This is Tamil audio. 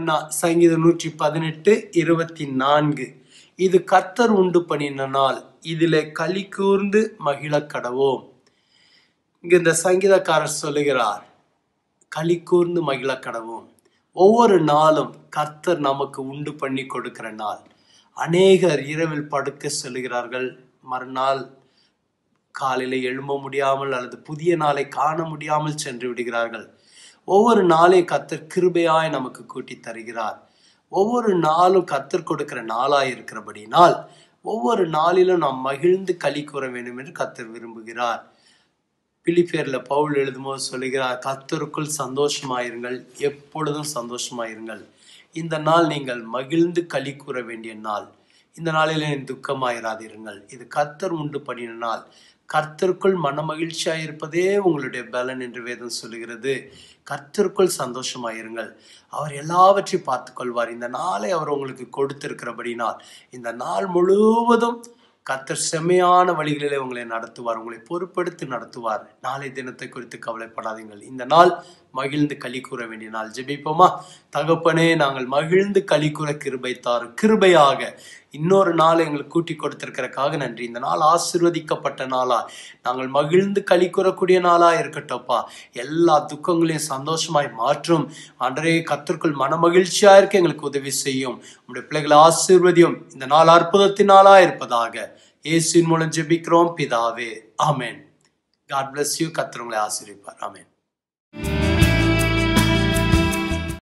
மன்னா சங்கீதம் நூற்றி பதினெட்டு இருபத்தி நான்கு இது கர்த்தர் உண்டு பண்ணின நாள் இதிலே களி கூர்ந்து மகிழ கடவோம் இங்க இந்த சங்கீதக்காரர் சொல்லுகிறார் களி கூர்ந்து மகிழ கடவோம் ஒவ்வொரு நாளும் கர்த்தர் நமக்கு உண்டு பண்ணி கொடுக்கிற நாள் அநேகர் இரவில் படுக்க சொல்லுகிறார்கள் மறுநாள் காலையில எழும்ப முடியாமல் அல்லது புதிய நாளை காண முடியாமல் சென்று விடுகிறார்கள் ஒவ்வொரு நாளையும் கர்த்தர் கிருபையாய் நமக்கு கூட்டி தருகிறார் ஒவ்வொரு நாளும் கர்த்தர் கொடுக்கிற நாளாய் இருக்கிறபடினால் ஒவ்வொரு நாளிலும் நாம் மகிழ்ந்து களி கூற வேண்டும் என்று கர்த்தர் விரும்புகிறார் பிலிப்பேர்ல பவுல் எழுதும்போது சொல்லுகிறார் கர்த்தருக்குள் சந்தோஷமாயிருங்கள் எப்பொழுதும் சந்தோஷமாயிருங்கள் இந்த நாள் நீங்கள் மகிழ்ந்து களி கூற வேண்டிய நாள் இந்த நாளில் என் துக்கமாயிராதிருங்கள் இது கர்த்தர் உண்டு பண்ணின நாள் கர்த்தருக்குள் மன மகிழ்ச்சியாக இருப்பதே உங்களுடைய பலன் என்று வேதம் சொல்லுகிறது கர்த்தருக்குள் சந்தோஷமாயிருங்கள் அவர் எல்லாவற்றையும் பார்த்து கொள்வார் இந்த நாளை அவர் உங்களுக்கு கொடுத்திருக்கிறபடினால் இந்த நாள் முழுவதும் கர்த்தர் செம்மையான வழிகளிலே உங்களை நடத்துவார் உங்களை பொறுப்படுத்தி நடத்துவார் நாளை தினத்தை குறித்து கவலைப்படாதீங்கள் இந்த நாள் மகிழ்ந்து களி கூற வேண்டிய நாள் ஜெபிப்போமா தகப்பனே நாங்கள் மகிழ்ந்து களி கூற கிருபை தாரும் கிருபையாக இன்னொரு நாள் எங்களுக்கு கூட்டி கொடுத்திருக்கிறக்காக நன்றி இந்த நாள் ஆசிர்வதிக்கப்பட்ட நாளா நாங்கள் மகிழ்ந்து களி கூறக்கூடிய நாளா இருக்கட்டும்ப்பா எல்லா துக்கங்களையும் சந்தோஷமாய் மாற்றும் அன்றே கத்திற்குள் மன மகிழ்ச்சியா இருக்க எங்களுக்கு உதவி செய்யும் உங்களுடைய பிள்ளைகளை ஆசீர்வதியும் இந்த நாள் அற்புதத்தின் நாளா இருப்பதாக இயேசுவின் மூலம் ஜெபிக்கிறோம் பிதாவே ஆமென் காட் bless யூ கத்திரவங்களை ஆசீர்விப்பார் ஆமென்